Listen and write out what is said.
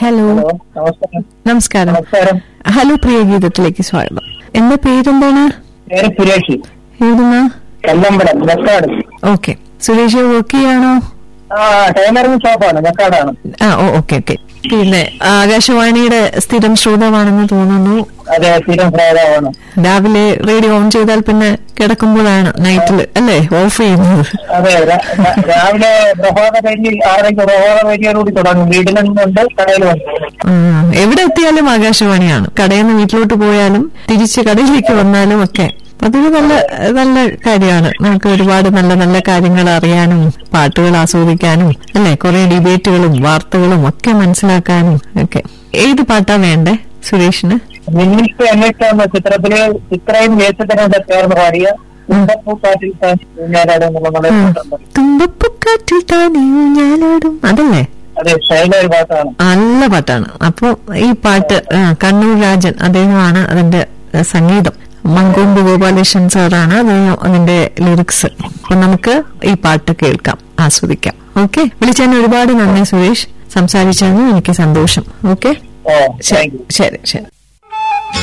Hello hello നമസ്കാരം നമസ്കാരം നമസ്കാരം ഹലോ പ്രിയ ഗീതത്തിലേക്ക് സ്വാഗതം എന്റെ പേരെന്താണ് പേര് സുരേഷ് എഴുതുന്ന കല്ലമ്പലം നെക്കാട് ഓക്കെ സുരേഷ് വർക്ക് ചെയ്യാണോ ആ ടൈലറിംഗ് ഷോപ്പാണ് നെക്കാടാണ് ആ ഓ ഓക്കെ ഓക്കെ പിന്നെ ആകാശവാണിയുടെ സ്ഥിരം ശ്രോതാവാണെന്ന് തോന്നുന്നു അതെ സ്ഥിരം ശ്രോതാവാണ് രാവിലെ റേഡിയോ ഓൺ ചെയ്താൽ പിന്നെ കിടക്കുമ്പോഴാണ് നൈറ്റിൽ അല്ലേ ഓഫ് ചെയ്യുന്നത് അതെ ര- ര- രാവിലെ പ്രഭാത വരി ആറരയ്ക്ക് പ്രഭാത വരിയോടുകൂടി തുടങ്ങും വീട്ടിലുണ്ട് കടയിലുണ്ട് ആ, എവിടെ എത്തിയാലും ആകാശവാണിയാണ് കടയിൽ നിന്ന് വീട്ടിലോട്ട് പോയാലും തിരിച്ച് കടയിലേക്ക് വന്നാലും ഒക്കെ അതൊരു നല്ല നല്ല കാര്യമാണ് നമുക്ക് ഒരുപാട് നല്ല നല്ല കാര്യങ്ങൾ അറിയാനും പാട്ടുകൾ ആസ്വദിക്കാനും അല്ലെ കുറെ ഡിബേറ്റുകളും വാർത്തകളും ഒക്കെ മനസ്സിലാക്കാനും ഒക്കെ ഏത് പാട്ടാ വേണ്ടേ സുരേഷിന് നിന്നിട്ട് എന്നിട്ട് എന്ന ചിത്രത്തില് ചിത്രയും വേച്ചത്തിനോട് ചേർന്ന് പാടിയ കുണ്ടപ്പൂക്കാറ്റിൽ താൻ ഊഞ്ഞാലാട് എന്നുള്ള നമ്മുടെ പാട്ടുണ്ട്. തുമ്പപ്പൂക്കാറ്റിൽ താനേ ഊഞ്ഞാലാടും അതല്ലേ അതെ ശൈല ഒരു പാട്ടാണ് നല്ല പാട്ടാണ് അപ്പൊ ഈ പാട്ട് ആ, കണ്ണൂർ രാജൻ അദ്ദേഹമാണ് അതിന്റെ ആ, സംഗീതം മങ്കൊമ്പ് ഗോപാലകൃഷ്ണൻ സാറാണ് അദ്ദേഹം അതിന്റെ ലിറിക്സ് അപ്പൊ നമുക്ക് ഈ പാട്ട് കേൾക്കാം ആസ്വദിക്കാം ഓക്കെ വിളിച്ചതിന് ഒരുപാട് നന്ദി സുരേഷ് സംസാരിച്ചതിന് എനിക്ക് സന്തോഷം ഓക്കെ ഓ ശരി താങ്ക് യു ശരി ശരി